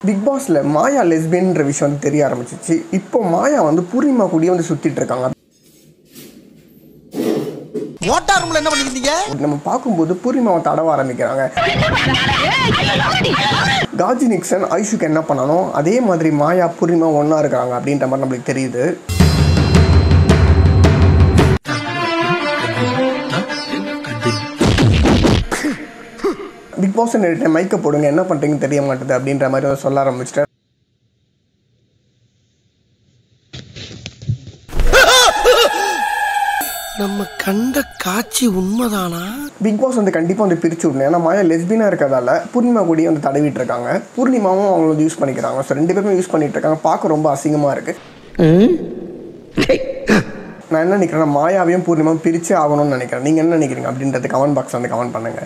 big பாஸ்ல மாயா லெஸ்பியன்ற விஷயம் வந்து தெரிய ஆரம்பிச்சிச்சு இப்போ மாயா வந்து பூர்ணிமா கூடயே வந்து சுத்திட்டு இருக்காங்க மோட்டார் ரூம்ல என்ன பண்ணிருந்தீங்க நம்ம பார்க்கும்போது பூர்ணிமாவை தடவ ஆரம்பிக்கிறாங்க காஜி நிக்சன் ஐஷுக்கு என்ன பண்ணணும் அதே மாதிரி மாயா பூர்ணிமா ஒன்றா இருக்காங்க அப்படின்ற மாதிரி நம்மளுக்கு தெரியுது பிக் பாஸ் மைக்கை போடுங்க என்ன பண்ணுறீங்கன்னு தெரிய மாட்டேது அப்படின்ற மாதிரி வந்து சொல்ல ஆரம்பிச்சிட்டார் நம்ம கண்ட காட்சி உண்மைதானா பிக் பாஸ் வந்து கண்டிப்பாக வந்து பிரிச்சு விடணும் ஏன்னா மாயா லெஸ்பியனாக இருக்கிறதால பூர்ணிமா கூடயே வந்து தடவிட்டு இருக்காங்க பூர்ணிமாவும் அவங்க வந்து யூஸ் பண்ணிக்கிறாங்க ஸோ ரெண்டு பேருமே யூஸ் பண்ணிட்டு இருக்காங்க பார்க்க ரொம்ப அசிங்கமாக இருக்கு நான் என்ன நினைக்கிறேன்னா மாயாவையும் பூர்ணிமாவும் பிரிச்சு ஆகணும்னு நினைக்கிறேன் நீங்கள் என்ன நினைக்கிறீங்க அப்படின்றது கமெண்ட் பாக்ஸ் வந்து கமெண்ட் பண்ணுங்க